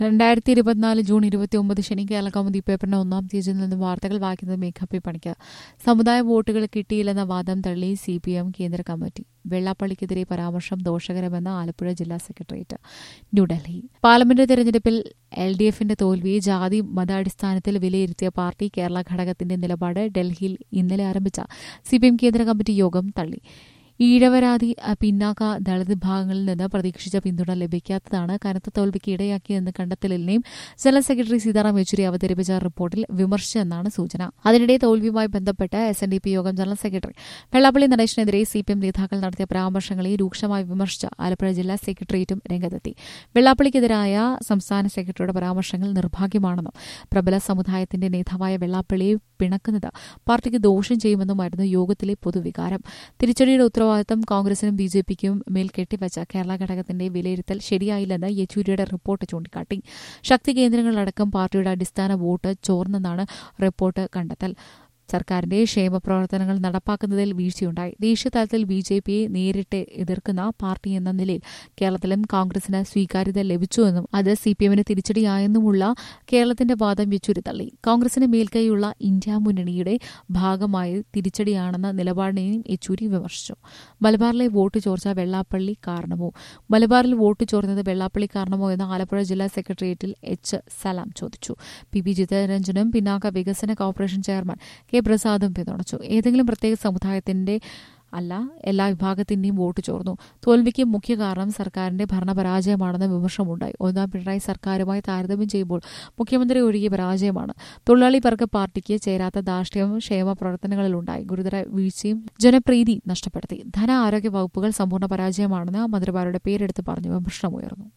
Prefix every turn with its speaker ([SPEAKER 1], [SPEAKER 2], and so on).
[SPEAKER 1] രണ്ടായിരത്തി ഇരുപത്തിനാല് ജൂൺ ഇരുപത്തി ഒമ്പത് ശനി കേരള കൗമുദി പേപ്പറിന്റെ ഒന്നാം പേജിൽ നിന്ന് വാർത്തകൾ വായിക്കുന്നത് മേഘപ്പി പണിക്ക് സമുദായ വോട്ടുകൾ കിട്ടിയില്ലെന്ന വാദം തള്ളി സി പി എം കേന്ദ്ര കമ്മിറ്റി വെള്ളാപ്പള്ളിക്കെതിരെ പരാമർശം ദോഷകരമെന്ന് ആലപ്പുഴ ജില്ലാ സെക്രട്ടേറിയറ്റ് ന്യൂഡൽഹി പാർലമെന്റ് തെരഞ്ഞെടുപ്പിൽ എൽ ഡി എഫിന്റെ തോൽവിയെ ജാതി മതാടിസ്ഥാനത്തിൽ വിലയിരുത്തിയ പാർട്ടി കേരള ഘടകത്തിന്റെ നിലപാട് ഡൽഹിയിൽ ഇന്നലെ ആരംഭിച്ച സി പി എം കേന്ദ്ര കമ്മിറ്റി യോഗം തള്ളി ഈഴവരാതി പിന്നാക്ക ദളിത് വിഭാഗങ്ങളിൽ നിന്ന് പ്രതീക്ഷിച്ച പിന്തുണ ലഭിക്കാത്തതാണ് കനത്ത തോൽവിക്ക് ഇടയാക്കിയെന്ന് കണ്ടെത്തലിനെയും ജനറൽ സെക്രട്ടറി സീതാറാം യെച്ചൂരി അവതരിപ്പിച്ച റിപ്പോർട്ടിൽ വിമർശിച്ചെന്നാണ് സൂചന അതിനിടെ തോൽവിയുമായി ബന്ധപ്പെട്ട് എസ് എൻ ഡി പി യോഗം ജനറൽ സെക്രട്ടറി വെള്ളാപ്പള്ളി നടേശനെതിരെ സി പി എം നേതാക്കൾ നടത്തിയ പരാമർശങ്ങളെ രൂക്ഷമായി വിമർശിച്ച ആലപ്പുഴ ജില്ലാ സെക്രട്ടേറിയറ്റും രംഗത്തെത്തി വെള്ളാപ്പള്ളിക്കെതിരായ സംസ്ഥാന സെക്രട്ടറിയുടെ പരാമർശങ്ങൾ നിർഭാഗ്യമാണെന്നും പ്രബല സമുദായത്തിന്റെ നേതാവായ വെള്ളാപ്പള്ളിയെ പിണക്കുന്നത് പാർട്ടിക്ക് ദോഷം ചെയ്യുമെന്നുമായിരുന്നു യോഗത്തിലെ പൊതുവികാരം തിരിച്ചടിയുടെ ഉത്തരവാദിത്തം കോൺഗ്രസിനും ബി ജെ പിക്കും മേൽ കെട്ടിവച്ച കേരള ഘടകത്തിന്റെ വിലയിരുത്തൽ ശരിയായില്ലെന്ന് യെച്ചൂരിയുടെ റിപ്പോർട്ട് ചൂണ്ടിക്കാട്ടി ശക്തി കേന്ദ്രങ്ങളിലടക്കം പാർട്ടിയുടെ അടിസ്ഥാന വോട്ട് ചോർന്നെന്നാണ് റിപ്പോർട്ട് കണ്ടെത്തൽ സർക്കാരിന്റെ ക്ഷേമ പ്രവർത്തനങ്ങൾ നടപ്പാക്കുന്നതിൽ വീഴ്ചയുണ്ടായി ദേശീയ തലത്തിൽ ബി ജെ പിയെ നേരിട്ട് എതിർക്കുന്ന പാർട്ടി എന്ന നിലയിൽ കേരളത്തിലും കോൺഗ്രസിന് സ്വീകാര്യത ലഭിച്ചുവെന്നും അത് സി പി എമ്മിന് തിരിച്ചടിയായെന്നുമുള്ള കേരളത്തിന്റെ വാദം യെച്ചൂരി തള്ളി കോൺഗ്രസിന് മേൽക്കൈയുള്ള ഇന്ത്യ മുന്നണിയുടെ ഭാഗമായി തിരിച്ചടിയാണെന്ന നിലപാടിനെയും യെച്ചൂരി വിമർശിച്ചു മലബാറിലെ വോട്ട് ചോർച്ച വെള്ളാപ്പള്ളി കാരണമോ മലബാറിൽ വോട്ട് ചോർന്നത് വെള്ളാപ്പള്ളി കാരണമോ എന്ന് ആലപ്പുഴ ജില്ലാ സെക്രട്ടേറിയറ്റിൽ എച്ച് സലാം ചോദിച്ചു പി പി ചിത്തരഞ്ജനും പിന്നാക്ക വികസന കോർപ്പറേഷൻ ചെയർമാൻ കെ പ്രസാദും പിന്തുണച്ചു ഏതെങ്കിലും പ്രത്യേക സമുദായത്തിന്റെ അല്ല എല്ലാ വിഭാഗത്തിന്റെയും വോട്ട് ചോർന്നു തോൽവിക്ക് മുഖ്യ കാരണം സർക്കാരിന്റെ ഭരണപരാജയമാണെന്ന് വിമർശനമുണ്ടായി ഒന്നാം പിണറായി സർക്കാരുമായി താരതമ്യം ചെയ്യുമ്പോൾ മുഖ്യമന്ത്രി ഒഴികെ പരാജയമാണ് തൊഴിലാളി വർഗ പാർട്ടിക്ക് ചേരാത്ത ധാർഷ്ട്യവും ക്ഷേമ പ്രവർത്തനങ്ങളിലുണ്ടായി ഗുരുതര വീഴ്ചയും ജനപ്രീതി നഷ്ടപ്പെടുത്തി ധന ആരോഗ്യ വകുപ്പുകൾ സമ്പൂർണ്ണ പരാജയമാണെന്ന് മന്ത്രിമാരുടെ പേരെടുത്ത് പറഞ്ഞു വിമർശനമുയർന്നു